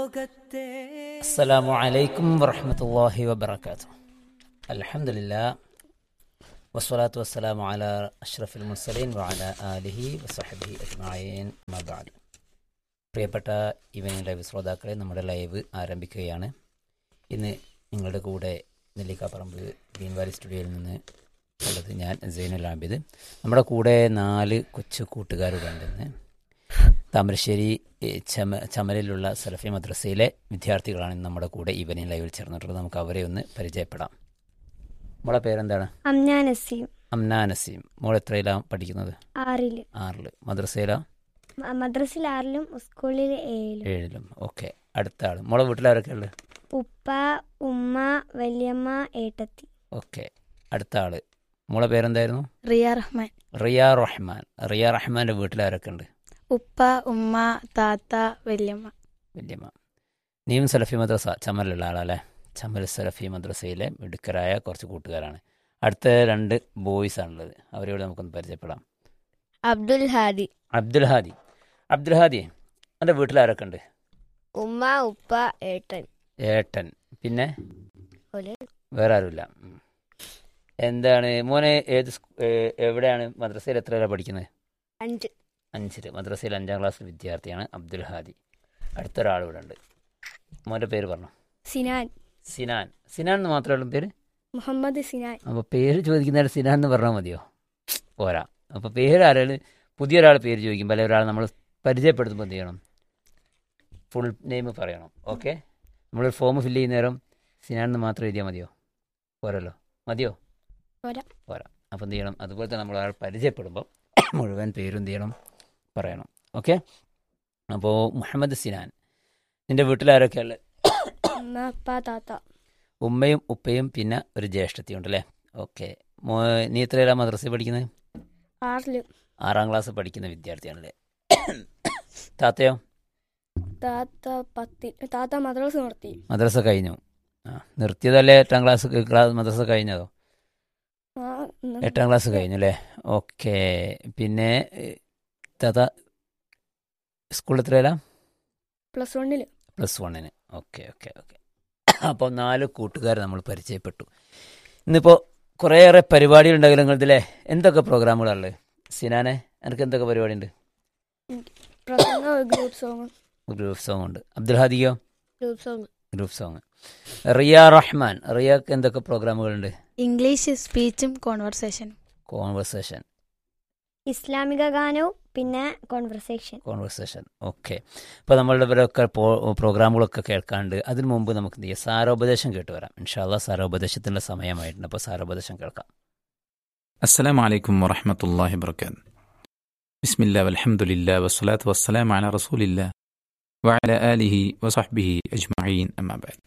السلام عليكم ورحمة الله وبركاته الحمد لله والصلاة والسلام على أشرف المرسلين وعلى آله وصحبه أجمعين ما بعد പ്രിയപ്പെട്ട evening live ശ്രോതാക്കളെ നമ്മുടെ ലൈവ് ആരംഭിക്കുകയാണ് ഇന്ന് നിങ്ങളുടെ കൂടെ നെല്ലിക്കാപ്പറമ്പ് ഗ്രീൻ വാലി സ്റ്റുഡിയോയിൽ നിന്ന് ഉള്ളത് ഞാൻ സൈനുൽ ആബിദ് നമ്മുടെ കൂടെ നാല് കൊച്ചു കൂട്ടുകാരുടെ ഉണ്ടെന്ന് താമരശ്ശേരി ഏ, ചമ ചമലിലുള്ള സലഫി മദ്രസയിലെ വിദ്യാർത്ഥികളാണ് ഇന്ന് നമ്മുടെ കൂടെ ഈവനിങ് ലൈവിൽ ചേർന്നിട്ടുള്ളത് നമുക്ക് അവരെ ഒന്ന് പരിചയപ്പെടാം മോളെ പേരെന്താണ് അമ്ന നസീം അംന നസീം മോൾ എത്രയിലാണ് പഠിക്കുന്നത് ആറില് ആറിൽ മദ്രസയിലാ മ- മദ്രസിൽ ആറിലും സ്കൂളിൽ ഏഴിലും ഏഴിലും ഓക്കെ അടുത്ത ആൾ മോളെ വീട്ടിലാരൊക്കെ ഉള്ളത് ഉപ്പ ഉമ്മ വല്യമ്മ ഏട്ടത്തി ഓക്കെ അടുത്ത ആള് മോളെ പേരെന്തായിരുന്നു റിയ റഹ്മാൻ റിയ റഹ്മാൻ റിയ റഹ്മാൻ്റെ വീട്ടിലാരൊക്കെ ഉണ്ട് ഉപ്പ ഉമ്മ താത്ത വല്യമ്മ വല്യമ്മ നീയും സലഫി മദ്രസ ചമലിലുള്ള ആളല്ലേ ചമൽ സലഫി മദ്രസയിലെ മിടുക്കരായ കുറച്ച് കൂട്ടുകാരാണ് അടുത്ത രണ്ട് ബോയ്സ് ആണുള്ളത് അവരോട് നമുക്കൊന്ന് പരിചയപ്പെടാം അബ്ദുൽ ഹാദി അബ്ദുൽ ഹാദി അബ്ദുൽ ഹാദി എൻ്റെ വീട്ടിലാരൊക്കെ ഉണ്ട് ഉമ്മ ഉപ്പ ഏട്ടൻ ഏട്ടൻ പിന്നെ ഓല് വേറെ ആരുമില്ല ഉം. എന്താണ് മോനെ ഏത് സ്കൂ- ഏ- എവിടെയാണ് മദ്രസയിൽ എത്രയാണ് പഠിക്കുന്നത് അഞ്ച് അഞ്ചിൽ മദ്രസയിൽ അഞ്ചാം ക്ലാസ് വിദ്യാർത്ഥിയാണ് അബ്ദുൽ ഹാദി അടുത്തൊരാൾ ഇവിടെ ഉണ്ട് മോൻ്റെ പേര് പറഞ്ഞു സിനാൻ സിനാൻ സിനാൻ എന്ന് മാത്രമേ ഉള്ളൂ പേര് മുഹമ്മദ് സിനാൻ അപ്പോൾ പേര് ചോദിക്കുന്നതിന് സിനാൻ എന്ന് പറഞ്ഞാൽ മതിയോ പോരാ അപ്പോൾ പേര് ആരാൾ പുതിയൊരാൾ പേര് ചോദിക്കുമ്പോൾ അല്ലെങ്കിൽ ഒരാൾ നമ്മൾ പരിചയപ്പെടുത്തുമ്പോൾ എന്ത് ചെയ്യണം ഫുൾ നെയിം പറയണം ഓക്കെ നമ്മളൊരു ഫോം ഫില്ല് ചെയ്യുന്ന നേരം സിനാൻ എന്ന് മാത്രം എഴുതിയാൽ മതിയോ പോരല്ലോ മതിയോ പോരാ. പോരാ അപ്പോൾ എന്ത് ചെയ്യണം അതുപോലെ തന്നെ നമ്മൾ ഒരാൾ പരിചയപ്പെടുമ്പോൾ മുഴുവൻ പേരും എന്ത് ചെയ്യണം പറയണം ഓക്കെ അപ്പോൾ മുഹമ്മദ് സിനാൻ നിൻ്റെ വീട്ടിലാരൊക്കെയുള്ളത് ഉമ്മ ഉപ്പ താത്ത ഉമ്മയും ഉപ്പയും പിന്നെ ഒരു ജ്യേഷ്ഠത്തിയും ഉണ്ടല്ലേ ഓക്കെ മോ നീ എത്രയിലാണ് മദ്രസയിൽ പഠിക്കുന്നത് ആറില് ആറാം ക്ലാസ് പഠിക്കുന്ന വിദ്യാർത്ഥിയാണല്ലേ താത്തയോ താത്ത പത്തി താത്ത മദ്രസ നിർത്തി മദ്രസ കഴിഞ്ഞു ആ നിർത്തിയതല്ലേ എട്ടാം ക്ലാസ് ക്ലാസ് മദ്രസ കഴിഞ്ഞതോ ആ, ഉം. എട്ടാം ക്ലാസ് കഴിഞ്ഞു അല്ലേ ഓക്കെ പിന്നെ ഏ, താത്ത സ്കൂളിൽ എത്രയിലാ പ്ലസ് വണ്ണില് പ്ലസ് വണ്ണിന് ഓക്കെ ഓക്കെ ഓക്കെ അപ്പോൾ നാല് കൂട്ടുകാർ നമ്മൾ പരിചയപ്പെട്ടു ഇന്നിപ്പോൾ കുറേയേറെ പരിപാടികളുണ്ടാകില്ല നിങ്ങളതിലെ എന്തൊക്കെ പ്രോഗ്രാമുകളുള്ളത് സിനാനെ എനിക്ക് എന്തൊക്കെ പരിപാടിയുണ്ട് പ്രസംഗം ഗ്രൂപ്പ് സോങ് ഗ്രൂപ്പ് സോങ് ഉണ്ട് അബ്ദുൽ ഹാദിയോ group song group song Riya Rahman റിയക്ക് എന്തൊക്കെ പ്രോഗ്രാമുകളുണ്ട് ഇംഗ്ലീഷ് സ്പീച്ചും കോൺവെർസേഷനും കോൺവെർസേഷൻ ഇസ്ലാമിക ഗാനവും പിന്നെ കോൺവെർസേഷൻ കോൺവെർസേഷൻ ഓക്കെ അപ്പോൾ നമ്മളുടെ ഇവരൊക്കെ പ്രോഗ്രാമുകളൊക്കെ കേൾക്കാണ്ട് അതിനു മുമ്പ് നമുക്ക് എന്ത് ചെയ്യാം സാരോപദേശം കേട്ട് വരാം ഇൻഷാല്ല സാരോപദേശത്തിൻ്റെ സമയമായിട്ടുണ്ട് അപ്പോൾ സാരോപദേശം കേൾക്കാം السلام عليكم ورحمة الله وبركاته بسم الله والحمد لله والصلاة والسلام على رسول الله وعلى آله وصحبه أجمعين أما بعد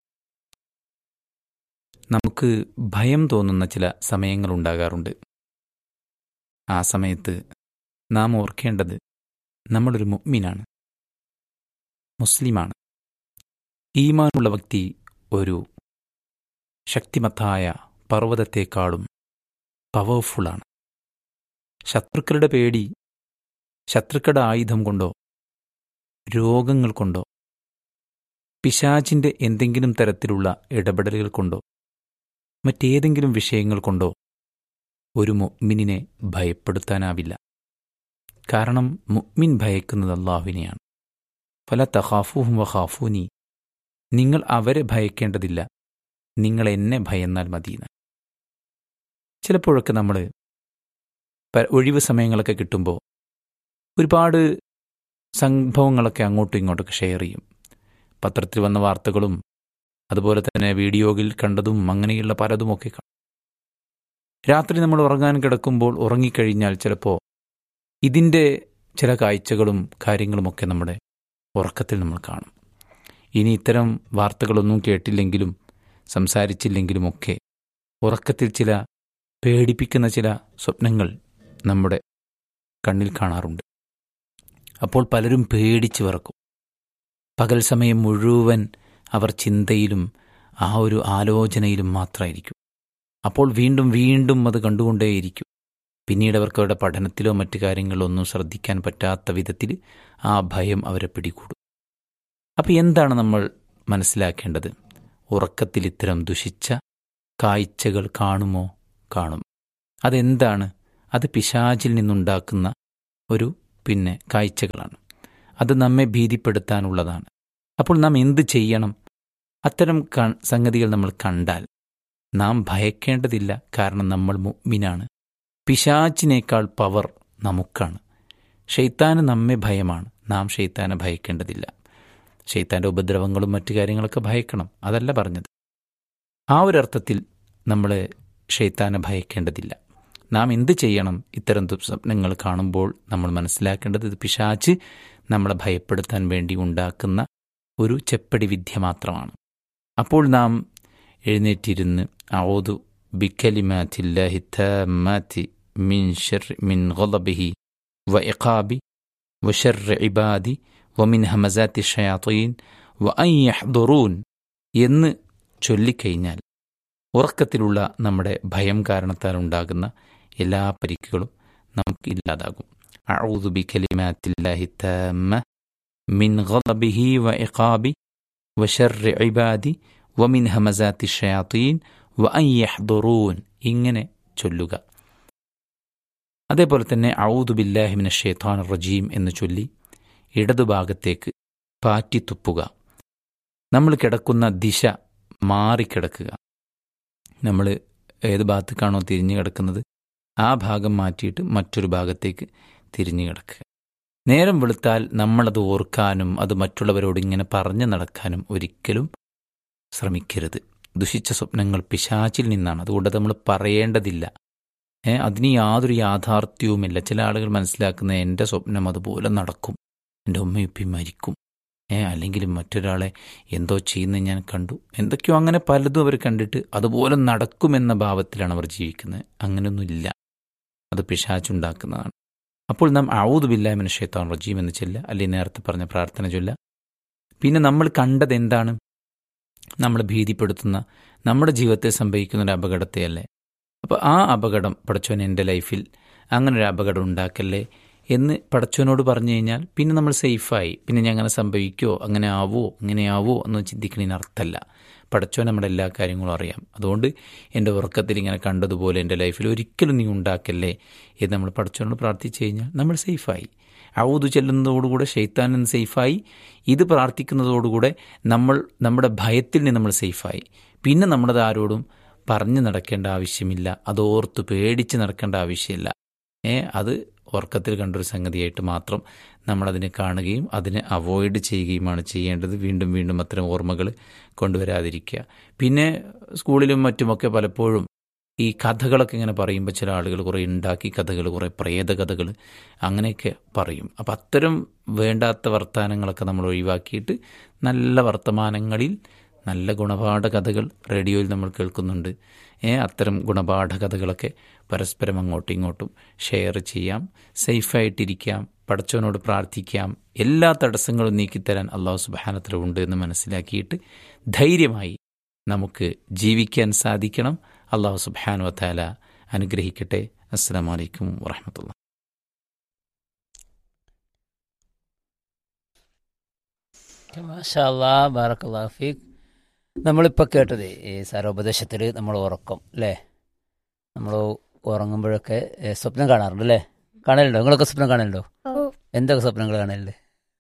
നമുക്ക് ഭയം തോന്നുന്ന ചില സമയങ്ങളുണ്ടാകാറുണ്ട് ആ സമയത്ത് നാം ഓർക്കേണ്ടത് നമ്മളൊരു മുഅ്മിനാണ് മുസ്ലിമാണ് ഈമാനുള്ള വ്യക്തി ഒരു ശക്തിമത്തായ പർവ്വതത്തെക്കാളും പവർഫുള്ളാണ് ശത്രുക്കളുടെ പേടി ശത്രുക്കളുടെ ആയുധം കൊണ്ടോ രോഗങ്ങൾ കൊണ്ടോ പിശാചിന്റെ എന്തെങ്കിലും തരത്തിലുള്ള ഇടപെടലുകൾ കൊണ്ടോ മറ്റേതെങ്കിലും വിഷയങ്ങൾ കൊണ്ടോ ഒരു മുഅ്മിനിനെ ഭയപ്പെടുത്താനാവില്ല കാരണം മുഅ്മിൻ ഭയക്കുന്നത് അള്ളാഹുവിനെയാണ് ഫല തഹാഫൂഹും വഹാഫൂനി നിങ്ങൾ അവരെ ഭയക്കേണ്ടതില്ല നിങ്ങൾ എന്നെ ഭയന്നാൽ മതിയെന്ന് ചിലപ്പോഴൊക്കെ നമ്മൾ ഒഴിവ് സമയങ്ങളൊക്കെ കിട്ടുമ്പോൾ ഒരുപാട് സംഭവങ്ങളൊക്കെ അങ്ങോട്ടും ഇങ്ങോട്ടൊക്കെ ഷെയർ ചെയ്യും പത്രത്തിൽ വന്ന വാർത്തകളും അതുപോലെ തന്നെ വീഡിയോയിൽ കണ്ടതും അങ്ങനെയുള്ള പലതുമൊക്കെ കാണും രാത്രി നമ്മൾ ഉറങ്ങാൻ കിടക്കുമ്പോൾ ഉറങ്ങിക്കഴിഞ്ഞാൽ ചിലപ്പോൾ ഇതിൻ്റെ ചില കാഴ്ചകളും കാര്യങ്ങളുമൊക്കെ നമ്മുടെ ഉറക്കത്തിൽ നമ്മൾ കാണും ഇനി ഇത്തരം വാർത്തകളൊന്നും കേട്ടില്ലെങ്കിലും സംസാരിച്ചില്ലെങ്കിലുമൊക്കെ ഉറക്കത്തിൽ ചില പേടിപ്പിക്കുന്ന ചില സ്വപ്നങ്ങൾ നമ്മുടെ കണ്ണിൽ കാണാറുണ്ട് അപ്പോൾ പലരും പേടിച്ച് വിറക്കും പകൽ സമയം മുഴുവൻ അവർ ചിന്തയിലും ആ ഒരു ആലോചനയിലും മാത്രമായിരിക്കും അപ്പോൾ വീണ്ടും വീണ്ടും അത് കണ്ടുകൊണ്ടേയിരിക്കും പിന്നീട് അവർക്ക് അവരുടെ പഠനത്തിലോ മറ്റു കാര്യങ്ങളിലോ ഒന്നും ശ്രദ്ധിക്കാൻ പറ്റാത്ത വിധത്തിൽ ആ ഭയം അവരെ പിടികൂടും അപ്പോൾ എന്താണ് നമ്മൾ മനസ്സിലാക്കേണ്ടത് ഉറക്കത്തിൽ ഇത്തരം ദുഷിച്ച കാഴ്ചകൾ കാണുമോ കാണും അതെന്താണ് അത് പിശാചിൽ നിന്നുണ്ടാക്കുന്ന ഒരു പിന്നെ കാഴ്ചകളാണ് അത് നമ്മെ ഭീതിപ്പെടുത്താനുള്ളതാണ് അപ്പോൾ നാം എന്ത് ചെയ്യണം അത്തരം ക- സംഗതികൾ നമ്മൾ കണ്ടാൽ നാം ഭയക്കേണ്ടതില്ല കാരണം നമ്മൾ മുഅ്മിനാണ് പിശാച്ചിനേക്കാൾ പവർ നമുക്കാണ് ഷെയ്ത്താന് നമ്മെ ഭയമാണ് നാം ഷെയ്ത്താനെ ഭയക്കേണ്ടതില്ല ഷെയ്ത്താൻ്റെ ഉപദ്രവങ്ങളും മറ്റു കാര്യങ്ങളൊക്കെ ഭയക്കണം അതല്ല പറഞ്ഞത് ആ ഒരർത്ഥത്തിൽ നമ്മൾ ഷെയ്ത്താനെ ഭയക്കേണ്ടതില്ല നാം എന്ത് ചെയ്യണം ഇത്തരം ദുസ്വപ്നങ്ങൾ കാണുമ്പോൾ നമ്മൾ മനസ്സിലാക്കേണ്ടത് ഇത് പിശാച്ച് നമ്മളെ ഭയപ്പെടുത്താൻ വേണ്ടി ഉണ്ടാക്കുന്ന ഒരു ചെപ്പടി വിദ്യ മാത്രമാണ് അപ്പോൾ നാം എഴുന്നേറ്റിരുന്ന് ഔദു ബിക്കലിമാത്തില്ലാഹി താമ്മാത്തി മിൻ ഷർരി മിൻ ഗളബിഹി വ ഇഖാബി വ ഷർരി ഇബാദി വ മിൻ ഹമസാത്തി ഷയാത്തീൻ വ അൻ യഹ്ദുറൂൻ എന്ന് ചൊല്ലിക്കഴിഞ്ഞാൽ ഉറക്കത്തിലുള്ള നമ്മുടെ ഭയം കാരണത്താൽ ഉണ്ടാകുന്ന എല്ലാ പരിക്കുകളും നമുക്ക് ഇല്ലാതാകും അഊദു ബിക്കലിമാത്തില്ലാഹി താമ്മ മിൻ ഗളബിഹി വ ഇഖാബി വ ഷർരി ഇബാദി വ മിൻ ഹമസാത്തി ഷയാത്തീൻ വ അൻ യഹ്ദുറൂൻ ഇങ്ങനെ ചൊല്ലുക അതേപോലെ തന്നെ ഔദു ബില്ലാഹിമിന ഷെയ്ത്താൻ റജീം എന്ന് ചൊല്ലി ഇടതുഭാഗത്തേക്ക് പാറ്റിത്തുപ്പുക നമ്മൾ കിടക്കുന്ന ദിശ മാറിക്കിടക്കുക നമ്മൾ ഏത് ഭാഗത്തേക്കാണോ തിരിഞ്ഞു കിടക്കുന്നത് ആ ഭാഗം മാറ്റിയിട്ട് മറ്റൊരു ഭാഗത്തേക്ക് തിരിഞ്ഞു കിടക്കുക നേരം വെളുത്താൽ നമ്മളത് ഓർക്കാനും അത് മറ്റുള്ളവരോട് ഇങ്ങനെ പറഞ്ഞു നടക്കാനും ഒരിക്കലും ശ്രമിക്കരുത് ദുഷിച്ച സ്വപ്നങ്ങൾ പിശാച്ചിൽ നിന്നാണ് അതുകൊണ്ട് നമ്മൾ പറയേണ്ടതില്ല ഏ അതിന് യാതൊരു യാഥാർത്ഥ്യവുമില്ല ചില ആളുകൾ മനസ്സിലാക്കുന്ന എൻ്റെ സ്വപ്നം അതുപോലെ നടക്കും എൻ്റെ ഉമ്മയുപ്പയും മരിക്കും ഏ അല്ലെങ്കിൽ മറ്റൊരാളെ എന്തോ ചെയ്യുന്നത് ഞാൻ കണ്ടു എന്തൊക്കെയോ അങ്ങനെ പലതും അവർ കണ്ടിട്ട് അതുപോലെ നടക്കുമെന്ന ഭാവത്തിലാണ് അവർ ജീവിക്കുന്നത് അങ്ങനെയൊന്നുമില്ല അത് പിശാച്ചുണ്ടാക്കുന്നതാണ് അപ്പോൾ നാം ഔദു ബില്ലാമിന് ഷെയ്ത്താൻ റജീം എന്ന് ചൊല്ല അല്ലെങ്കിൽ നേരത്തെ പറഞ്ഞ പ്രാർത്ഥന ചൊല്ല പിന്നെ നമ്മൾ കണ്ടത് എന്താണ് നമ്മളെ ഭീതിപ്പെടുത്തുന്ന നമ്മുടെ ജീവിതത്തിൽ സംഭവിക്കുന്ന ഒരു അപകടത്തെയല്ലേ അപ്പോൾ ആ അപകടം പടച്ചോൻ എൻ്റെ ലൈഫിൽ അങ്ങനെ ഒരു അപകടം ഉണ്ടാക്കല്ലേ എന്ന് പടച്ചോനോട് പറഞ്ഞു കഴിഞ്ഞാൽ പിന്നെ നമ്മൾ സേഫായി പിന്നെ ഞാൻ അങ്ങനെ സംഭവിക്കുമോ അങ്ങനെ ആവോ അങ്ങനെ ആവോ എന്ന് ചിന്തിക്കുന്നതിന് അർത്ഥമല്ല പടച്ചോൻ നമ്മുടെ എല്ലാ കാര്യങ്ങളും അറിയാം അതുകൊണ്ട് എൻ്റെ ഉറക്കത്തിൽ ഇങ്ങനെ കണ്ടതുപോലെ എൻ്റെ ലൈഫിൽ ഒരിക്കലും നീ ഉണ്ടാക്കല്ലേ എന്ന് നമ്മൾ പടച്ചോനോട് പ്രാർത്ഥിച്ചു കഴിഞ്ഞാൽ നമ്മൾ സേഫായി ഔതു ചെല്ലുന്നതോടുകൂടെ ഷെയ്ത്താനിൽ നിന്ന് സേഫായി ഇത് പ്രാർത്ഥിക്കുന്നതോടുകൂടെ നമ്മൾ നമ്മുടെ ഭയത്തിൽ നിന്ന് നമ്മൾ സേഫായി പിന്നെ നമ്മളത് ആരോടും പറഞ്ഞു നടക്കേണ്ട ആവശ്യമില്ല അത് ഓർത്ത് പേടിച്ച് നടക്കേണ്ട ആവശ്യമില്ല ഏ അത് ഉറക്കത്തിൽ കണ്ടൊരു സംഗതിയായിട്ട് മാത്രം നമ്മളതിനെ കാണുകയും അതിനെ അവോയ്ഡ് ചെയ്യുകയുമാണ് ചെയ്യേണ്ടത് വീണ്ടും വീണ്ടും അത്തരം ഓർമ്മകൾ കൊണ്ടുവരാതിരിക്കുക പിന്നെ സ്കൂളിലും മറ്റുമൊക്കെ പലപ്പോഴും ഈ കഥകളൊക്കെ ഇങ്ങനെ പറയുമ്പോൾ ചില ആളുകൾ കുറേ ഉണ്ടാക്കി കഥകൾ കുറേ പ്രേത കഥകൾ അങ്ങനെയൊക്കെ പറയും അപ്പം അത്തരം വേണ്ടാത്ത വർത്തമാനങ്ങളൊക്കെ നമ്മൾ ഒഴിവാക്കിയിട്ട് നല്ല വർത്തമാനങ്ങളിൽ നല്ല ഗുണപാഠ കഥകൾ റേഡിയോയിൽ നമ്മൾ കേൾക്കുന്നുണ്ട് ഏ അത്തരം ഗുണപാഠ കഥകളൊക്കെ പരസ്പരം അങ്ങോട്ടും ഇങ്ങോട്ടും ഷെയർ ചെയ്യാം സേഫായിട്ടിരിക്കാം പടച്ചവനോട് പ്രാർത്ഥിക്കാം എല്ലാ തടസ്സങ്ങളും നീക്കിത്തരാൻ അള്ളാഹു സുബാനത്തിലുണ്ട് എന്ന് മനസ്സിലാക്കിയിട്ട് ധൈര്യമായി നമുക്ക് ജീവിക്കാൻ സാധിക്കണം അള്ളാഹു സുബാനു വത്താല അനുഗ്രഹിക്കട്ടെ അസ്സാം വലൈക്കും വാഹമത്തുള്ള മാഷാല്ലാ ബാറക്കല്ലാഹു ഫീഖ് നമ്മളിപ്പോൾ കേട്ടത് ഈ സാരോപദേശത്തിൽ നമ്മൾ ഉറക്കം അല്ലേ നമ്മൾ ഉറങ്ങുമ്പോഴൊക്കെ ഏ, സ്വപ്നം കാണാറുണ്ട് അല്ലേ കാണലുണ്ടോ നിങ്ങളൊക്കെ സ്വപ്നം കാണലുണ്ടോ ഓ എന്തൊക്കെ സ്വപ്നങ്ങൾ കാണലുണ്ട്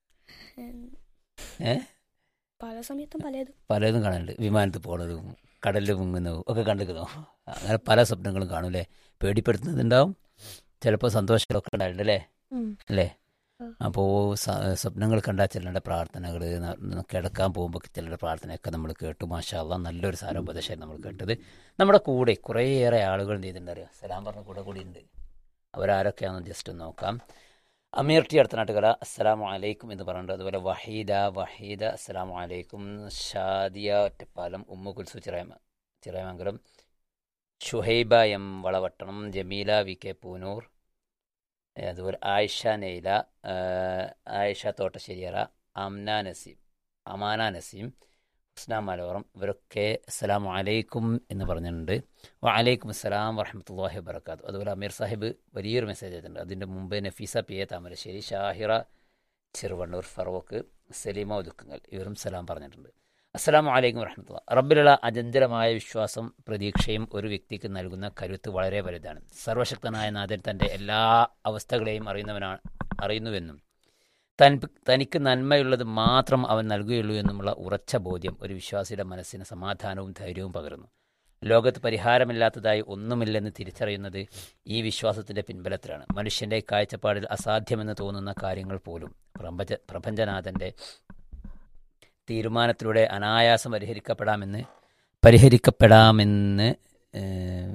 ഏ പല സമയത്തും പലതും പലതും കാണലുണ്ട് വിമാനത്തിൽ പോണതും കടലിൽ മുങ്ങുന്നതും ഒക്കെ കണ്ടിരിക്കുന്നോ അങ്ങനെ പല സ്വപ്നങ്ങളും കാണും അല്ലേ പേടിപ്പെടുത്തുന്നതുണ്ടാവും ചിലപ്പോൾ സന്തോഷങ്ങളൊക്കെ ഉണ്ടായിട്ടുണ്ട് അല്ലേ അല്ലേ ആ. അപ്പോൾ സ്വപ്നങ്ങൾ കണ്ടാൽ ചിലരുടെ പ്രാർത്ഥനകൾ കിടക്കാൻ പോകുമ്പോൾ ചിലരുടെ പ്രാർത്ഥനയൊക്കെ നമ്മൾ കേട്ടു മാഷാല്ല നല്ലൊരു സാരോപദേശം നമ്മൾ കേട്ടത് നമ്മുടെ കൂടെ കുറേയേറെ ആളുകൾ എന്ത് ചെയ്തിട്ടുണ്ട് അറിയാം സലാം പറഞ്ഞ കൂടെ കൂടി ഉണ്ട് അവരാരൊക്കെയാണെന്ന് ജസ്റ്റ് ഒന്ന് നോക്കാം അമീർ ടി അടുത്തനാട്ടുകല അസ്സലാമു അലൈക്കും എന്ന് പറഞ്ഞിട്ട് അതുപോലെ വഹീദ വഹീദ അസ്സലാമു അലൈക്കും ഷാദിയ ഒറ്റപ്പാലം ഉമ്മ കുൽസു ചിറയമ Chirayamangalam Shuhaiba M Valavattanam Jameela V K Poonoor ഏ, അതുപോലെ ആയിഷ നെയ്ല ആ, ആയിഷ തോട്ടശ്ശേരിയറ അംന നസീം അമാന നസീം ഹുസ്ന മലോറം ഇവരൊക്കെ അസ്സലാമു അലൈക്കും എന്ന് പറഞ്ഞിട്ടുണ്ട് വലൈക്കും അസ്സലാം വറഹമത്തല്ലാഹി വബർക്കാത്തു അതുപോലെ അമീർ സാഹിബ് വലിയൊരു മെസ്സേജ് അയച്ചിട്ടുണ്ട് അതിൻ്റെ മുമ്പ് നഫീസ പി എ താമരശ്ശേരി ഷാഹിറ ചെറുവണ്ണൂർ ഫറോക്ക് സലീമ ഒതുക്കുങ്ങൽ ഇവരും സലാം പറഞ്ഞിട്ടുണ്ട് അസ്സലാമു അലൈക്കും വറഹമത്തുള്ള റബ്ബിലുള്ള അചഞ്ചലമായ വിശ്വാസം പ്രതീക്ഷയും ഒരു വ്യക്തിക്ക് നൽകുന്ന കരുത്ത് വളരെ വലുതാണ് സർവശക്തനായ നാഥൻ തൻ്റെ എല്ലാ അവസ്ഥകളെയും അറിയുന്നവനാണ് അറിയുന്നുവെന്നും തൻ തനിക്ക് നന്മയുള്ളത് മാത്രം അവൻ നൽകുകയുള്ളൂ എന്നുമുള്ള ഉറച്ച ബോധ്യം ഒരു വിശ്വാസിയുടെ മനസ്സിന് സമാധാനവും ധൈര്യവും പകരുന്നു ലോകത്ത് പരിഹാരമില്ലാത്തതായി ഒന്നുമില്ലെന്ന് തിരിച്ചറിയുന്നത് ഈ വിശ്വാസത്തിൻ്റെ പിൻബലത്തിലാണ് മനുഷ്യൻ്റെ കാഴ്ചപ്പാടിൽ അസാധ്യമെന്ന് തോന്നുന്ന കാര്യങ്ങൾ പോലും പ്രപഞ്ച പ്രപഞ്ചനാഥൻ്റെ തീരുമാനത്തിലൂടെ അനായാസം പരിഹരിക്കപ്പെടാമെന്ന് പരിഹരിക്കപ്പെടാമെന്ന് ഏഹ്,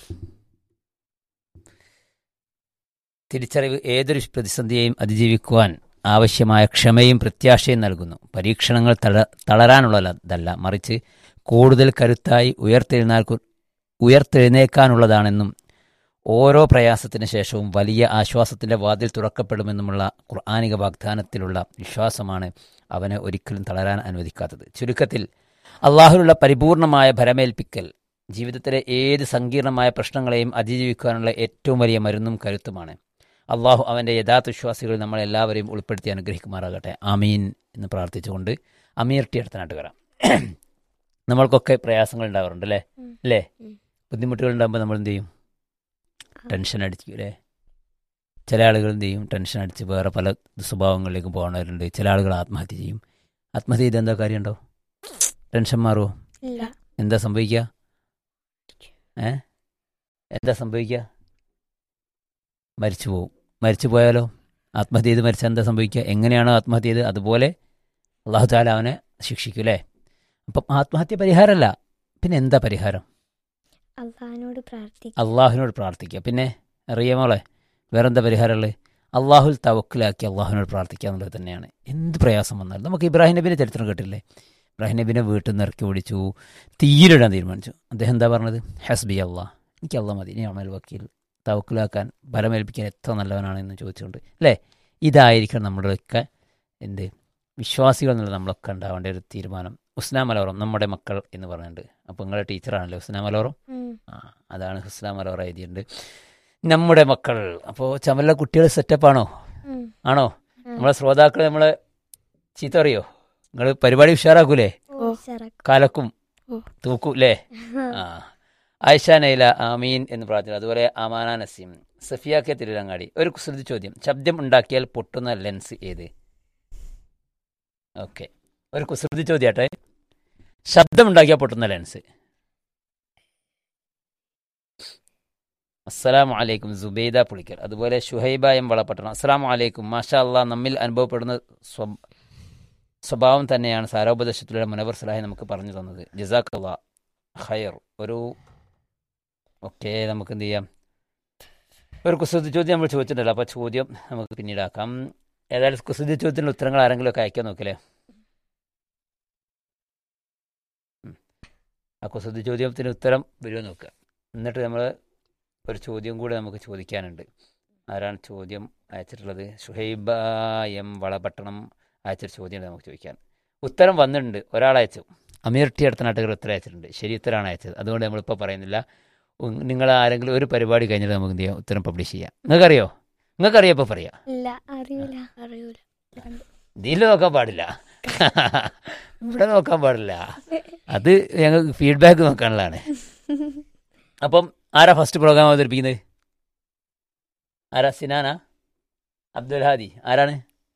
തിരിച്ചറിവ് ഏതൊരു പ്രതിസന്ധിയെയും അതിജീവിക്കുവാൻ ആവശ്യമായ ക്ഷമയും പ്രത്യാശയും നൽകുന്നു പരീക്ഷണങ്ങൾ തള തളരാനുള്ളതല്ല മറിച്ച് കൂടുതൽ കരുത്തായി ഉയർത്തെഴുന്നേൽക്കു ഉയർത്തെഴുന്നേക്കാനുള്ളതാണെന്നും ഓരോ പ്രയാസത്തിന് ശേഷവും വലിയ ആശ്വാസത്തിൻ്റെ വാതിൽ തുറക്കപ്പെടുമെന്നുമുള്ള ഖുർആാനിക വാഗ്ദാനത്തിലുള്ള വിശ്വാസമാണ് അവനെ ഒരിക്കലും തളരാൻ അനുവദിക്കാത്തത് ചുരുക്കത്തിൽ അള്ളാഹുലുള്ള പരിപൂർണമായ ഭരമേൽപ്പിക്കൽ ജീവിതത്തിലെ ഏത് സങ്കീർണമായ പ്രശ്നങ്ങളെയും അതിജീവിക്കാനുള്ള ഏറ്റവും വലിയ മരുന്നും കരുത്തുമാണ് അള്ളാഹു അവൻ്റെ യഥാർത്ഥ വിശ്വാസികൾ നമ്മളെല്ലാവരെയും ഉൾപ്പെടുത്തി അനുഗ്രഹിക്കുമാറാകട്ടെ ആമീൻ എന്ന് പ്രാർത്ഥിച്ചുകൊണ്ട് അമീർ ടി അടുത്ത നാട്ടുകാരാം നമ്മൾക്കൊക്കെ പ്രയാസങ്ങൾ ഉണ്ടാവാറുണ്ട് അല്ലേ ഉം. അല്ലേ ഉം. ബുദ്ധിമുട്ടുകൾ ഉണ്ടാകുമ്പോൾ നമ്മൾ എന്ത് ചെയ്യും ടെൻഷൻ അടിക്കും അല്ലേ ചില ആളുകൾ എന്ത് ചെയ്യും ടെൻഷൻ അടിച്ച് വേറെ പല സ്വഭാവങ്ങളിലേക്ക് പോകുന്നവരുണ്ട് ചില ആളുകൾ ആത്മഹത്യ ചെയ്യും ആത്മഹത്യ ചെയ്ത് എന്താ കാര്യമുണ്ടോ ടെൻഷൻ മാറുമോ ഇല്ല എന്താ സംഭവിക്കുക ഏ എന്താ സംഭവിക്കുക മരിച്ചു പോവും മരിച്ചു പോയാലോ ആത്മഹത്യ ചെയ്ത് മരിച്ചാൽ എന്താ സംഭവിക്കുക എങ്ങനെയാണോ ആത്മഹത്യ ചെയ്ത് അതുപോലെ അള്ളാഹു താല അവനെ ശിക്ഷിക്കും അല്ലേ അപ്പം ആത്മഹത്യ പരിഹാരമല്ല പിന്നെ എന്താ പരിഹാരം അള്ളഹാനോട് പ്രാർത്ഥിക്കും അള്ളാഹുവിനോട് പ്രാർത്ഥിക്കുക പിന്നെ അറിയാമോളെ വേറെന്താ പരിഹാരമുള്ളത് അള്ളാഹുൽ തവക്കിലാക്കി അള്ളാഹുവിനോട് പ്രാർത്ഥിക്കുക എന്നുള്ളത് തന്നെയാണ് എന്ത് പ്രയാസം വന്നാലും നമുക്ക് ഇബ്രാഹിം നബിൻ്റെ ചരിത്രം കേട്ടില്ലേ ഇബ്രാഹിം നബിനെ വീട്ടിൽ നിന്ന് ഇറക്കി ഓടിച്ചു തീയിലിടാൻ തീരുമാനിച്ചു അദ്ദേഹം എന്താ പറഞ്ഞത് ഹസ്ബി അള്ളാഹ് എനിക്ക് അള്ളാഹ് മതി ഇനി അമൽ വക്കീൽ തവക്കിലാക്കാൻ ബലമേൽപ്പിക്കാൻ എത്ര നല്ലവനാണെന്ന് ചോദിച്ചുകൊണ്ട് അല്ലേ ഇതായിരിക്കണം നമ്മുടെയൊക്കെ എന്ത് വിശ്വാസികൾ എന്നുള്ള നമ്മളൊക്കെ ഉണ്ടാവേണ്ട ഒരു തീരുമാനം ഉസ്നാ മലോറം നമ്മുടെ മക്കൾ എന്ന് പറഞ്ഞിട്ടുണ്ട് അപ്പോൾ നിങ്ങളുടെ ടീച്ചറാണല്ലോ ഉസ്നാ മലോറം ഉം. ആ അതാണ് ഹുസ്ന മലോറ എഴുതിയിട്ടുണ്ട് നമ്മുടെ മക്കൾ അപ്പോൾ ചമല കുട്ടികൾ സെറ്റപ്പാണോ ഉം. ആണോ ഉം. നമ്മളെ ശ്രോതാക്കൾ നമ്മളെ ചീത്ത അറിയോ നിങ്ങൾ പരിപാടി ഉഷാറാക്കൂലേ ഓ, ഉഷാറാക്കും. കാലക്കും ഓ. തൂക്കും അല്ലേ ആ ആയിഷ നൈല ആമീൻ എന്ന് പ്രാർത്ഥന അതുപോലെ അമാന നസീം സഫിയ കെ തിരുരങ്ങാടി ഒരു കുസൃതി ചോദ്യം ശബ്ദം ഉണ്ടാക്കിയാൽ പൊട്ടുന്ന ലെൻസ് ഏത് ഓക്കെ ഒരു കുസൃതി ചോദ്യാട്ടെ ശബ്ദം ഉണ്ടാക്കിയാൽ പൊട്ടുന്ന ലെൻസ് അസ്സലാമു അലൈക്കും സുബൈദ പുളിക്കൽ അതുപോലെ ഷുഹൈബ എം വളപട്ടണം അസ്സലാമു അലൈക്കും മാഷാ അള്ളാഹ് നമ്മിൽ അനുഭവപ്പെടുന്ന സ്വ- സ്വഭാവം തന്നെയാണ് സാരോപദേശത്തിലൂടെ മുനവർ സലാഹി നമുക്ക് പറഞ്ഞു തന്നത് ജസാഖ് അള്ളാ ഖയർ ഒരു ഓക്കെ നമുക്ക് എന്ത് ചെയ്യാം ഒരു കുസൃതി ചോദ്യം നമ്മൾ ചോദിച്ചിട്ടുണ്ടല്ലോ അപ്പോൾ ചോദ്യം നമുക്ക് പിന്നീടാക്കാം ഏതായാലും കുസൃതി ചോദ്യത്തിനുള്ള ഉത്തരങ്ങൾ ആരെങ്കിലും ഒക്കെ അയക്കാൻ നോക്കില്ലേ ഉം. ആ കുസൃതി ചോദ്യത്തിന് ഉത്തരം വരുമോ നോക്കുക എന്നിട്ട് നമ്മൾ ഒരു ചോദ്യം കൂടെ നമുക്ക് ചോദിക്കാനുണ്ട് ആരാണ് ചോദ്യം അയച്ചിട്ടുള്ളത് ഷുഹൈബ എം വളപട്ടണം അയച്ചൊരു ചോദ്യം നമുക്ക് ചോദിക്കാൻ ഉത്തരം വന്നിട്ടുണ്ട് ഒരാൾ അയച്ചു അമീർ ടി അടുത്ത നാട്ടുകാർ ഉത്തരം അയച്ചിട്ടുണ്ട് ശരി ഉത്തരമാണ് അയച്ചത് അതുകൊണ്ട് നമ്മളിപ്പോൾ പറയുന്നില്ല ഉം, നിങ്ങൾ ആരെങ്കിലും ഒരു പരിപാടി കഴിഞ്ഞിട്ട് നമുക്ക് എന്ത് ചെയ്യാം ഉത്തരം പബ്ലിഷ് ചെയ്യാം നിങ്ങൾക്കറിയോ നിങ്ങൾക്കറിയോ ഇപ്പോൾ പറയാം ഇല്ല അറിയില്ല അറിയൂല ഇതിൽ നോക്കാൻ പാടില്ല ഇവിടെ നോക്കാൻ പാടില്ല അത് ഞങ്ങൾക്ക് ഫീഡ്ബാക്ക് നോക്കാനുള്ളതാണ് അപ്പം ആരാ ഫസ്റ്റ് പ്രോഗ്രാം അവതരിപ്പിക്കുന്നത് ആരാ സിനാനാ അബ്ദുൽ ഹാദി ആരാണ്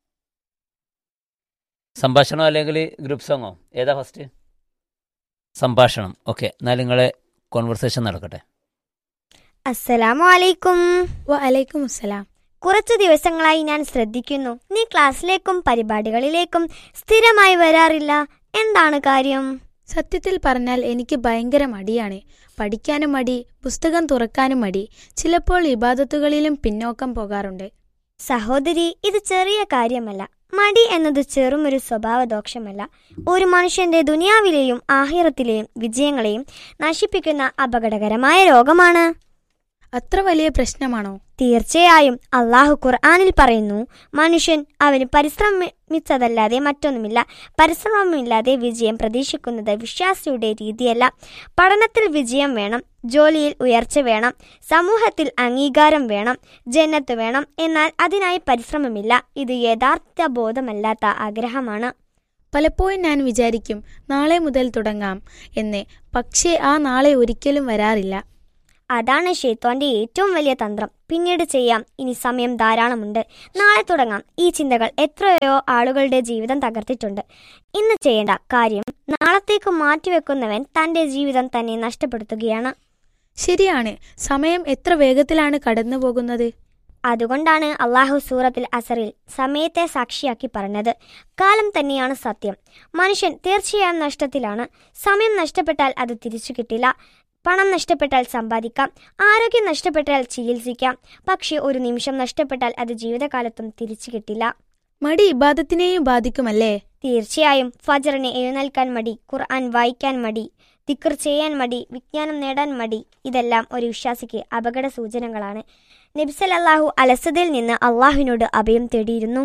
സംഭാഷണോ അല്ലെങ്കിൽ ഗ്രൂപ്പ് സോങ്ങോ ഏതാ ഫസ്റ്റ് സംഭാഷണം ഓക്കെ എന്നാൽ നിങ്ങളെ കോൺവെർസേഷൻ നടക്കട്ടെ അസ്സലാമു അലൈക്കും വലൈക്കും അസ്സലാം കുറച്ചു ദിവസങ്ങളായി ഞാൻ ശ്രദ്ധിക്കുന്നു നീ ക്ലാസ്സിലേക്കും പരിപാടികളിലേക്കും സ്ഥിരമായി വരാറില്ല എന്താണ് കാര്യം സത്യത്തിൽ പറഞ്ഞാൽ എനിക്ക് ഭയങ്കര മടിയാണ് പഠിക്കാനും മടി പുസ്തകം തുറക്കാനും മടി ചിലപ്പോൾ ഇബാദത്തുകളിലും പിന്നോക്കം പോകാറുണ്ട് സഹോദരി ഇത് ചെറിയ കാര്യമല്ല മടി എന്നത് ചെറുമൊരു സ്വഭാവ ദോഷമല്ല ഒരു മനുഷ്യന്റെ ദുനിയാവിലെയും ആഹിറത്തിലെയും വിജയങ്ങളെയും നശിപ്പിക്കുന്ന അപകടകരമായ രോഗമാണ് അത്ര വലിയ പ്രശ്നമാണോ തീർച്ചയായും അള്ളാഹു ഖുർആാനിൽ പറയുന്നു മനുഷ്യൻ അവന് പരിശ്രമിച്ചതല്ലാതെ മറ്റൊന്നുമില്ല പരിശ്രമമില്ലാതെ വിജയം പ്രതീക്ഷിക്കുന്നത് വിശ്വാസിയുടെ രീതിയല്ല പഠനത്തിൽ വിജയം വേണം ജോലിയിൽ ഉയർച്ച വേണം സമൂഹത്തിൽ അംഗീകാരം വേണം ജന്നത്ത് വേണം എന്നാൽ അതിനായി പരിശ്രമമില്ല ഇത് യഥാർത്ഥ ബോധമല്ലാത്ത ആഗ്രഹമാണ് പലപ്പോഴും ഞാൻ വിചാരിക്കും നാളെ മുതൽ തുടങ്ങാം എന്ന് പക്ഷേ ആ നാളെ ഒരിക്കലും വരാറില്ല അതാണ് ഷെയ്ത്തോന്റെ ഏറ്റവും വലിയ തന്ത്രം പിന്നീട് ചെയ്യാം ഇനി സമയം ധാരാളമുണ്ട് നാളെ തുടങ്ങാം ഈ ചിന്തകൾ എത്രയോ ആളുകളുടെ ജീവിതം തകർത്തിട്ടുണ്ട് ഇന്ന് ചെയ്യേണ്ട കാര്യം നാളത്തേക്ക് മാറ്റിവെക്കുന്നവൻ തന്റെ ജീവിതം തന്നെ നഷ്ടപ്പെടുത്തുകയാണ് ശരിയാണ് സമയം എത്ര വേഗത്തിലാണ് കടന്നു പോകുന്നത് അതുകൊണ്ടാണ് അള്ളാഹു സൂറത്തിൽ അസറിൽ സമയത്തെ സാക്ഷിയാക്കി പറഞ്ഞത് കാലം തന്നെയാണ് സത്യം മനുഷ്യൻ തീർച്ചയായും നഷ്ടത്തിലാണ് സമയം നഷ്ടപ്പെട്ടാൽ അത് തിരിച്ചു കിട്ടില്ല പണം നഷ്ടപ്പെട്ടാൽ സമ്പാദിക്കാം ആരോഗ്യം നഷ്ടപ്പെട്ടാൽ ചികിത്സിക്കാം പക്ഷേ ഒരു നിമിഷം നഷ്ടപ്പെട്ടാൽ അത് ജീവിതകാലത്തും തിരിച്ചു കിട്ടില്ല മടി ഇബാദത്തിനെയും ബാധിക്കുമല്ലേ തീർച്ചയായും ഫജറിന് എഴുന്നേൽക്കാൻ മടി ഖുർആൻ വായിക്കാൻ മടി ദിക്കർ ചെയ്യാൻ മടി വിജ്ഞാനം നേടാൻ മടി ഇതെല്ലാം ഒരു വിശ്വാസിക്ക് അപകട സൂചനകളാണ് നബ്സലല്ലാഹു അലസതയിൽ നിന്ന് അള്ളാഹുവിനോട് അഭയം തേടിയിരുന്നു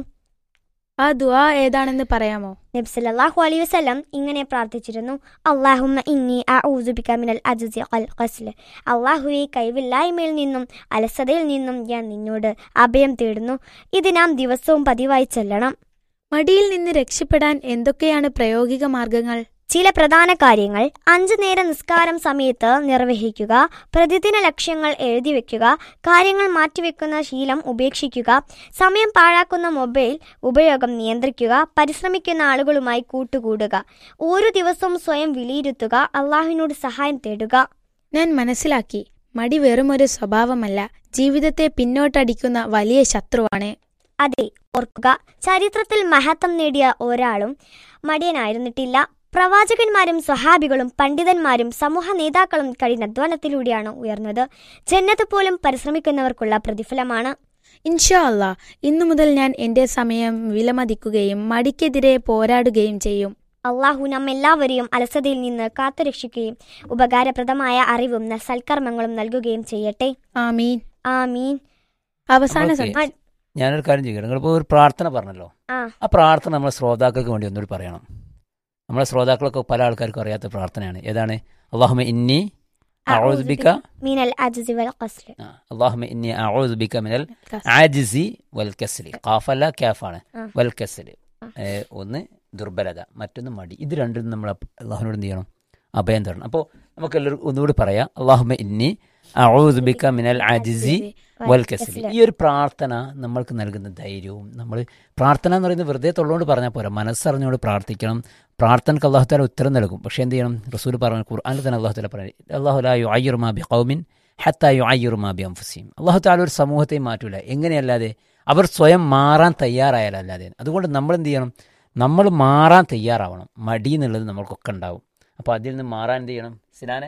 ആ ദുആ ഏതാണെന്ന് പറയാമോ നബ്സലല്ലാഹു അലൈഹി വസല്ലം ഇങ്ങനെ പ്രാർത്ഥിച്ചിരുന്നു അള്ളാഹുമ്മ ഇന്നി അഊദുബിക മിനൽ അജ്സി വൽ ഖസ്ല് അള്ളാഹുവെ കൈവില്ലായ്മയിൽ നിന്നും അലസതയിൽ നിന്നും ഞാൻ നിന്നോട് അഭയം തേടുന്നു ഇത് നാം ദിവസവും പതിവായി ചെല്ലണം മടിയിൽ നിന്ന് രക്ഷപ്പെടാൻ എന്തൊക്കെയാണ് പ്രായോഗിക മാർഗങ്ങൾ ചില പ്രധാന കാര്യങ്ങൾ അഞ്ചു നേര നിസ്കാരം സമയത്ത് നിർവഹിക്കുക പ്രതിദിന ലക്ഷ്യങ്ങൾ എഴുതി വെക്കുക കാര്യങ്ങൾ മാറ്റിവെക്കുന്ന ശീലം ഉപേക്ഷിക്കുക സമയം പാഴാക്കുന്ന മൊബൈൽ ഉപയോഗം നിയന്ത്രിക്കുക പരിശ്രമിക്കുന്ന ആളുകളുമായി കൂട്ടുകൂടുക ഓരോ ദിവസവും സ്വയം വിലയിരുത്തുക അള്ളാഹുവിനോട് സഹായം തേടുക ഞാൻ മനസ്സിലാക്കി മടി വെറുമൊരു സ്വഭാവമല്ല ജീവിതത്തെ പിന്നോട്ടടിക്കുന്ന വലിയ ശത്രുവാണ് അതെ ഓർക്കുക ചരിത്രത്തിൽ മഹത്വം നേടിയ ഒരാളും മടിയനായിരുന്നിട്ടില്ല പ്രവാചകന്മാരും സ്വഹാബികളും പണ്ഡിതന്മാരും സമൂഹ നേതാക്കളും കഠിനാധ്വാനത്തിലൂടെയാണ് ഉയർന്നത് ജന്നത്ത് പോലും പരിശ്രമിക്കുന്നവർക്കുള്ള പ്രതിഫലമാണ് ഇൻഷാ അല്ലാ ഇന്നു മുതൽ ഞാൻ എന്റെ സമയം വിലമതിക്കുകയും മടിക്കെതിരെ പോരാടുകയും ചെയ്യും അള്ളാഹു നമ്മെല്ലാവരെയും അലസതയിൽ നിന്ന് കാത്തുരക്ഷിക്കുകയും ഉപകാരപ്രദമായ അറിവും ന- സൽക്കർമ്മങ്ങളും നൽകുകയും ചെയ്യട്ടെ ആമീൻ ആമീൻ അവസാന ഓക്കേ. സന്ദേശം ഞാനൊരു കാര്യം ചെയ്യണം നിങ്ങളിപ്പോൾ ഒരു പ്രാർത്ഥന പറഞ്ഞല്ലോ ആ ആ പ്രാർത്ഥന നമ്മളെ ശ്രോതാക്കൾക്ക് വേണ്ടി ഒന്നുകൂടി പറയണം നമ്മളെ ശ്രോതാക്കളൊക്കെ പല ആൾക്കാർക്കും അറിയാത്ത പ്രാർത്ഥനയാണ് ഏതാണ് അള്ളാഹുമ ഇന്നി അഊദുബിക മീനൽ അജ്സി വൽ ഖസ്ല് ആ, അള്ളാഹുമ ഇന്നി അഊദുബിക മിനൽ ആജിസി വൽ കസ്ലി ഖാഫല്ല ക്യാഫാണ് ആ. വൽ കസ്ലി ആ. ഏ, ഒന്ന് ദുർബലത മറ്റൊന്ന് മടി ഇത് രണ്ടും നമ്മൾ അള്ളാഹുനോട് എന്ത് ചെയ്യണം അഭയം തരണം അപ്പോൾ നമുക്ക് എല്ലാവർക്കും ഒന്നുകൂടി പറയാം അള്ളാഹുമ ഇന്നി അഊദുബിക മിനൽ ആജിസി വൽ കസ്ലി ഈ ഒരു പ്രാർത്ഥന നമ്മൾക്ക് നൽകുന്ന ധൈര്യവും നമ്മൾ പ്രാർത്ഥന എന്ന് പറയുന്നത് വെറുതെ തൊള്ളുകൊണ്ട് പറഞ്ഞാൽ പോരാ മനസ്സറിഞ്ഞുകൊണ്ട് പ്രാർത്ഥിക്കണം പ്രാർത്ഥനക്ക് അള്ളാഹു താല ഉത്തരം നൽകും പക്ഷേ എന്ത് ചെയ്യണം റസൂൽ പറഞ്ഞു ഖുർആാനിൽ തന്നെ അള്ളാഹു താല പറഞ്ഞു അള്ളാഹു ലാ യു അയ്യുറുമാ ബി ഖൗമിൻ ഹത്ത യു അയ്യുറുമാ ബി അംഫുസീം അള്ളാഹു താല ഒരു സമൂഹത്തെ മാറ്റൂല എങ്ങനെയല്ലാതെ അവർ സ്വയം മാറാൻ തയ്യാറായാലല്ലാതെ അതുകൊണ്ട് നമ്മൾ എന്ത് ചെയ്യണം നമ്മൾ മാറാൻ തയ്യാറാവണം മടി എന്നുള്ളത് നമ്മൾക്കൊക്കെ ഉണ്ടാവും അപ്പോൾ അതിൽ നിന്ന് മാറാൻ എന്ത് ചെയ്യണം സിനാനെ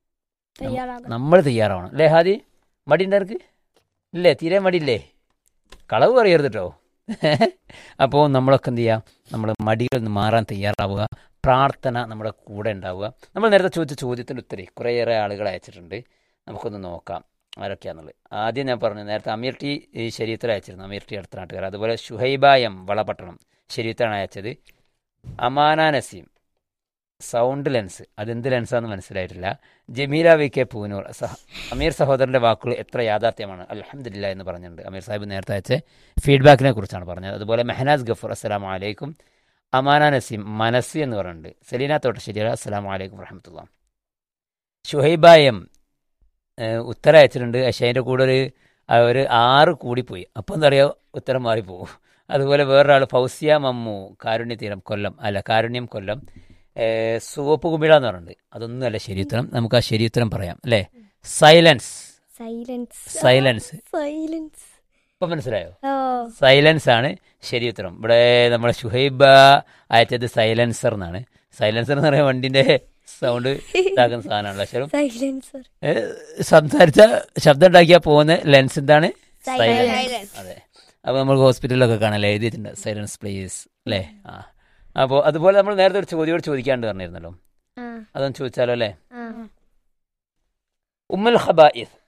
നമ്മൾ തയ്യാറാവണം അല്ലേ ഹാദി മടി ഉണ്ടവർക്ക് ഇല്ലേ തീരെ മടിയില്ലേ കളവ് പറയരുത് കേട്ടോ അപ്പോൾ നമ്മളൊക്കെ എന്ത് ചെയ്യുക നമ്മൾ മടികളിൽ നിന്ന് മാറാൻ തയ്യാറാവുക പ്രാർത്ഥന നമ്മുടെ കൂടെ ഉണ്ടാവുക നമ്മൾ നേരത്തെ ചോദിച്ച ചോദ്യത്തിൻ്റെ ഉത്തരേ കുറേയേറെ ആളുകൾ അയച്ചിട്ടുണ്ട് നമുക്കൊന്ന് നോക്കാം ആരൊക്കെയാണെന്നുള്ളത് ആദ്യം ഞാൻ പറഞ്ഞു നേരത്തെ അമീർ ടി ഈ ശരീരത്തിൽ അയച്ചിരുന്നു അമീർ ടി അടുത്ത നാട്ടുകാർ അതുപോലെ ഷുഹൈബ എം വളപട്ടണം ശരീരത്താണ് അയച്ചത് അമാന നസീം സൗണ്ട് ലെൻസ് അതെന്ത് ലെൻസാന്ന് മനസ്സിലായിട്ടില്ല ജമീല വി കെ പൂനൂർ സഹ അമീർ സഹോദരൻ്റെ വാക്കുകൾ എത്ര യാഥാർത്ഥ്യമാണ് അലഹമില്ല എന്ന് പറഞ്ഞിട്ടുണ്ട് അമീർ സാഹിബ് നേരത്തെ അയച്ച ഫീഡ്ബാക്കിനെ കുറിച്ചാണ് പറഞ്ഞത് അതുപോലെ മെഹനാസ് ഗഫൂർ അസ്സലാമു അലൈക്കും അമാന നസീം മനസ്സി എന്ന് പറഞ്ഞിട്ടുണ്ട് സലീന തോട്ടശ്ശേരി അസ്സലാമു അലൈക്കും വറഹമത്തുള്ള ഷുഹൈബ എം ഏഹ്, ഉത്തരം അയച്ചിട്ടുണ്ട് പക്ഷേ അതിൻ്റെ കൂടെ ഒരു ആ, ഒരു ആറ് കൂടിപ്പോയി അപ്പം എന്താ പറയുക ഉത്തരം മാറിപ്പോകും അതുപോലെ വേറൊരാൾ ഫൗസിയ മമ്മു കാരുണ്യതീരം കൊല്ലം അല്ല കാരുണ്യം കൊല്ലം ഏഹ്, സുവപ്പ് കുമിഴ എന്ന് പറഞ്ഞിട്ടുണ്ട് അതൊന്നുമല്ല ശരിയുത്തരം നമുക്ക് ആ ശരിയുത്തരം പറയാം അല്ലേ സൈലൻസ് സൈലൻസ് സൈലൻസ് സൈലൻസ് ഇപ്പം മനസ്സിലായോ ഓ സൈലൻസ് ആണ് ശരി ഉത്തരം ഇവിടെ നമ്മുടെ ഷുഹൈബ അയച്ചത് സൈലൻസർ എന്നാണ് സൈലൻസർ എന്ന് പറയുന്ന വണ്ടിന്റെ സൗണ്ട് ഇതാക്കുന്ന സാധനമാണല്ലോ ശരി സൈലൻസർ സംസാരിച്ച ശബ്ദം ഉണ്ടാക്കിയാൽ പോകുന്ന ലെൻസ് എന്താണ് Silence. സൈലൻസ് അതെ അപ്പോൾ നമ്മൾ ഹോസ്പിറ്റലിലൊക്കെ കാണാല്ലേ എഴുതിയിട്ടുണ്ട് സൈലൻസ് പ്ലീസ് അല്ലേ ആ അപ്പോൾ അതുപോലെ നമ്മൾ നേരത്തെ ഒരു ചോദ്യോട് ചോദിക്കാണ്ട് പറഞ്ഞിരുന്നല്ലോ ആ അതൊന്ന് ചോദിച്ചാലോ അല്ലേ ആ ഉമ്മൽ ഹബായിസ്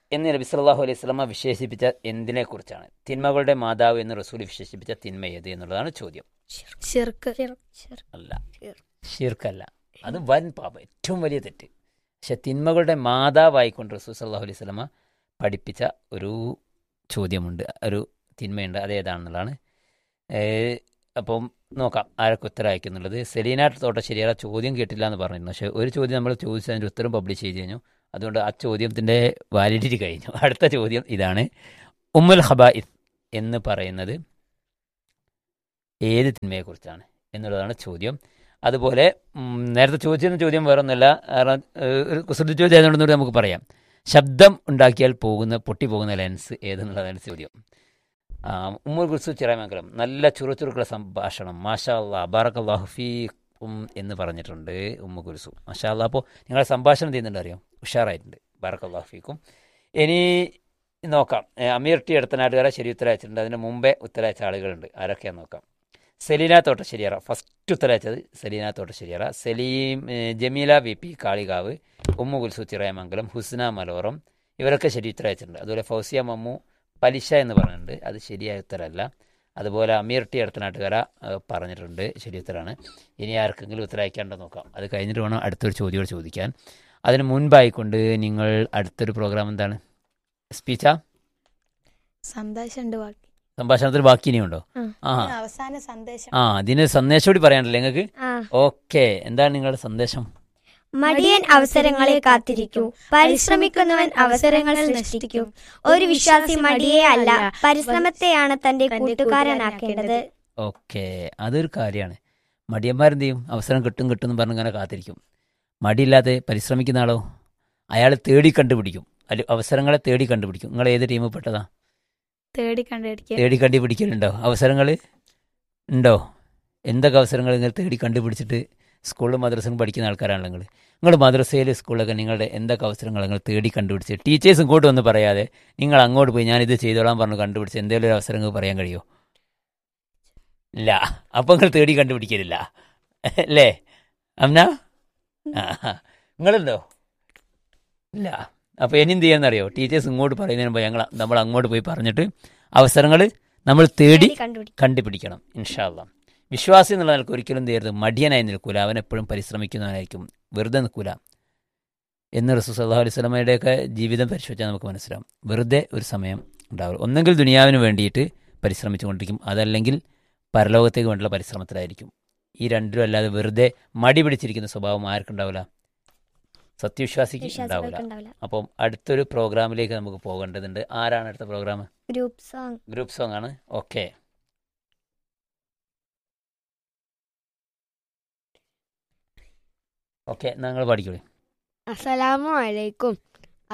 എന്ന് നബി സല്ലല്ലാഹു അലൈഹി സ്വലമ വിശേഷിപ്പിച്ച എന്തിനെ കുറിച്ചാണ് തിന്മകളുടെ മാതാവ് എന്ന് റസൂൽ വിശേഷിപ്പിച്ച തിന്മ ഏത് എന്നുള്ളതാണ് ചോദ്യം ഷിർക്ക് അല്ല ഷിർക്കല്ല അത് വൻ പാപം ഏറ്റവും വലിയ തെറ്റ് പക്ഷെ തിന്മകളുടെ മാതാവായിക്കൊണ്ട് റസൂൽ സല്ലല്ലാഹു അലൈഹി സ്വലമ പഠിപ്പിച്ച ഒരു ചോദ്യമുണ്ട് ഒരു തിന്മയുണ്ട് അതേതാണെന്നുള്ളതാണ് ഏഹ് അപ്പം നോക്കാം ആരൊക്കെ ഉത്തരം അയക്കുന്നുള്ളത് സെലീന തോട്ടശ്ശേരിയാറ ചോദ്യം കേട്ടില്ല എന്ന് പറഞ്ഞിരുന്നു പക്ഷേ ഒരു ചോദ്യം നമ്മൾ ചോദിച്ചു അതിൻ്റെ ഉത്തരം പബ്ലിഷ് ചെയ്ത് കഴിഞ്ഞു അതുകൊണ്ട് ആ ചോദ്യത്തിൻ്റെ വാലിഡിറ്റി കഴിഞ്ഞു അടുത്ത ചോദ്യം ഇതാണ് ഉമ്മുൽ ഹബായിസ് എന്ന് പറയുന്നത് ഏത് തിന്മയെക്കുറിച്ചാണ് എന്നുള്ളതാണ് ചോദ്യം അതുപോലെ ഉം, നേരത്തെ ചോദിച്ചിരുന്ന ചോദ്യം വേറെ ഒന്നുമല്ല കാരണം ഏഹ്, ഒരു കുസൃതി ചോദ്യം ആയതുകൊണ്ടും കൂടി നമുക്ക് പറയാം ശബ്ദം ഉണ്ടാക്കിയാൽ പോകുന്ന പൊട്ടിപ്പോകുന്ന ലെൻസ് ഏതെന്നുള്ളതാണ് ചോദ്യം ആ, ഉമ്മർ കുൽസു ചിറമംഗലം നല്ല ചുറുചുറുക്കുള്ള സംഭാഷണം മാഷാ അല്ലാ ബാറക്കല്ലാഹു ഫീക്കും എന്ന് പറഞ്ഞിട്ടുണ്ട് ഉമ്മ കുൽസു മാഷാ അല്ലാ അപ്പോൾ നിങ്ങളെ സംഭാഷണം ചെയ്യുന്നുണ്ട് അറിയാം ഉഷാറായിട്ടുണ്ട് ബാറക്കല്ലാഹു ഫീക്കും ഇനി നോക്കാം ഏ, അമീർ ടി അടുത്തനാട്ടുകാരെ ശരി ഉത്തരം അയച്ചിട്ടുണ്ട് അതിന് മുമ്പേ ഉത്തരം അയച്ച ആളുകളുണ്ട് ആരൊക്കെയാന്ന് നോക്കാം സെലീന തോട്ടശ്ശേരിയറ ഫസ്റ്റ് ഉത്തരം അയച്ചത് സെലീന തോട്ടശ്ശേരിയറ സലീം ഏ, ജമീല വി പി കാളികാവ് ഉമ്മു കുൽസു ചിറയമംഗലം ഹുസ്ന മലോറം ഇവരൊക്കെ ശരി ഉത്തരം അയച്ചിട്ടുണ്ട് അതുപോലെ ഫൗസിയ മമ്മു പലിശ എന്ന് പറഞ്ഞിട്ടുണ്ട് അത് ശരിയായ ഉത്തരമല്ല അതുപോലെ അമീർ ടി അടുത്തനാട്ടുകാര ഏഹ്, പറഞ്ഞിട്ടുണ്ട് ശരി ഉത്തരമാണ് ഇനി ആർക്കെങ്കിലും ഉത്തരം അയക്കാണ്ടോ നോക്കാം അത് കഴിഞ്ഞിട്ട് വേണം അടുത്തൊരു ചോദ്യം ചോദിക്കാൻ അതിന് മുൻപായിക്കൊണ്ട് നിങ്ങൾ അടുത്തൊരു പ്രോഗ്രാം എന്താണ് സ്പീച്ചാ സന്ദേശമുണ്ട് ബാക്കി സംഭാഷണത്തിൽ ബാക്കി ഇനിയുണ്ടോ ഉം. ആ അവസാന സന്ദേശം ആ അതിന് സന്ദേശം കൂടി പറയാനുണ്ടല്ലേ നിങ്ങൾക്ക് ആ ഓക്കെ എന്താണ് നിങ്ങളുടെ സന്ദേശം മടിയൻ അവസരങ്ങളെ കാത്തിരിക്കൂ പരിശ്രമിക്കുന്നവൻ അവസരങ്ങൾ സൃഷ്ടിക്കൂ ഒരു വിശ്വാസി മടിയെ അല്ല പരിശ്രമത്തെയാണ് തന്റെ കൂട്ടുകാരനാക്കേണ്ടത് ഓക്കെ അതൊരു കാര്യമാണ് മടിയന്മാരെന്ത് ചെയ്യും അവസരം കിട്ടും കിട്ടും എന്ന് പറഞ്ഞ് ഇങ്ങനെ കാത്തിരിക്കും മടിയില്ലാതെ പരിശ്രമിക്കുന്ന ആളോ അയാൾ തേടി കണ്ടുപിടിക്കും അല്ല അവസരങ്ങളെ തേടി കണ്ടുപിടിക്കും നിങ്ങൾ ഏത് ടീമിൽ പെട്ടതാ തേടി കണ്ടുപിടിക്കുക തേടി കണ്ടുപിടിക്കലുണ്ടോ അവസരങ്ങൾ ഉണ്ടോ എന്തൊക്കെ അവസരങ്ങൾ നിങ്ങൾ തേടി കണ്ടുപിടിച്ചിട്ട് സ്കൂളിലും മദ്രസയിലും പഠിക്കുന്ന ആൾക്കാരാണല്ലോ നിങ്ങൾ നിങ്ങൾ മദ്രസയിൽ സ്കൂളിലൊക്കെ നിങ്ങളുടെ എന്തൊക്കെ അവസരങ്ങൾ നിങ്ങൾ തേടി കണ്ടുപിടിച്ച് ടീച്ചേഴ്സ് ഇങ്ങോട്ട് വന്ന് പറയാതെ നിങ്ങൾ അങ്ങോട്ട് പോയി ഞാൻ ഇത് ചെയ്തോളാൻ പറഞ്ഞു കണ്ടുപിടിച്ച് എന്തെങ്കിലും ഒരു അവസരങ്ങൾ പറയാൻ കഴിയുമോ ഇല്ല അപ്പം നിങ്ങൾ തേടി കണ്ടുപിടിക്കലില്ല അല്ലേ അമ്ന നിങ്ങളുണ്ടോ ഇല്ല അപ്പോൾ ഇനി എന്ത് ചെയ്യാന്നറിയോ ടീച്ചേഴ്സ് ഇങ്ങോട്ട് പറയുന്നതിന് മുമ്പ് ഞങ്ങൾ നമ്മൾ അങ്ങോട്ട് പോയി പറഞ്ഞിട്ട് അവസരങ്ങൾ നമ്മൾ തേടി കണ്ടുപിടിക്കും കണ്ടുപിടിക്കണം ഇൻഷാല്ല വിശ്വാസി എന്നുള്ള നിലക്ക് ഒരിക്കലും തീരരുത് മടിയനായി നിൽക്കൂല അവൻ എപ്പോഴും പരിശ്രമിക്കുന്നവനായിരിക്കും വെറുതെ നിൽക്കൂല എന്ന് റസൂൽ സല്ലാഹു അലൈഹി സ്വലമയുടെയൊക്കെ ജീവിതം പരിശോധിച്ചാൽ നമുക്ക് മനസ്സിലാവും വെറുതെ ഒരു സമയം ഉണ്ടാവില്ല ഒന്നെങ്കിൽ ദുനിയാവിന് വേണ്ടിയിട്ട് പരിശ്രമിച്ചുകൊണ്ടിരിക്കും അതല്ലെങ്കിൽ പരലോകത്തേക്ക് വേണ്ടിയുള്ള പരിശ്രമത്തിലായിരിക്കും ഈ രണ്ടിലും അല്ലാതെ വെറുതെ മടി പിടിച്ചിരിക്കുന്ന സ്വഭാവം ആർക്കുണ്ടാവില്ല സത്യവിശ്വാസിക്ക് ഉണ്ടാവില്ല വിശ്വാസികൾക്ക് ഉണ്ടാവില്ല അപ്പം അടുത്തൊരു പ്രോഗ്രാമിലേക്ക് നമുക്ക് പോകേണ്ടതുണ്ട് ആരാണ് അടുത്ത program group song group song ആണ് ഓക്കെ ഓക്കെ നിങ്ങൾ പഠിക്കൂലേ അസ്സലാമു അലൈക്കും